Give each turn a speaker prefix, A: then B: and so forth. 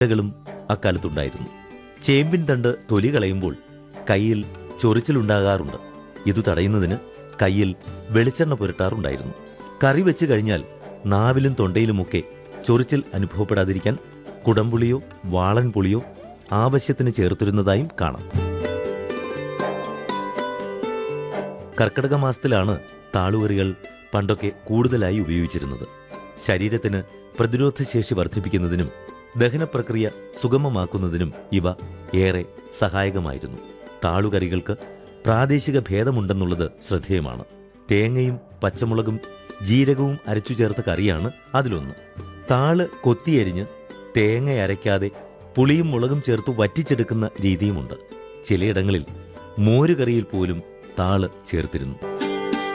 A: കളും അക്കാലത്തുണ്ടായിരുന്നു ചേമ്പിൻ തണ്ട് തൊലി കളയുമ്പോൾ കയ്യിൽ ചൊറിച്ചിലുണ്ടാകാറുണ്ട് ഇതു തടയുന്നതിന് കയ്യിൽ വെളിച്ചെണ്ണ പുരട്ടാറുണ്ടായിരുന്നു കറി വെച്ച് കഴിഞ്ഞാൽ നാവിലും തൊണ്ടയിലുമൊക്കെ ചൊറിച്ചിൽ അനുഭവപ്പെടാതിരിക്കാൻ കുടംപുളിയോ വാളൻ പുളിയോ ആവശ്യത്തിന് ചേർത്തിരുന്നതായും കാണാം കർക്കിടക മാസത്തിലാണ് താളുകറികൾ പണ്ടൊക്കെ കൂടുതലായി ഉപയോഗിച്ചിരുന്നത് ശരീരത്തിന് പ്രതിരോധശേഷി വർദ്ധിപ്പിക്കുന്നതിനും ദഹനപ്രക്രിയ സുഗമമാക്കുന്നതിനും ഇവ ഏറെ സഹായകമായിരുന്നു താളുകറികൾക്ക് പ്രാദേശിക ഭേദമുണ്ടെന്നുള്ളത് ശ്രദ്ധേയമാണ് തേങ്ങയും പച്ചമുളകും ജീരകവും അരച്ചു ചേർത്ത കറിയാണ് അതിലൊന്ന് താള് കൊത്തിയരിഞ്ഞ് തേങ്ങ അരയ്ക്കാതെ പുളിയും മുളകും ചേർത്ത് വറ്റിച്ചെടുക്കുന്ന രീതിയുമുണ്ട് ചിലയിടങ്ങളിൽ മോരുകറിയിൽ പോലും താള് ചേർത്തിരുന്നു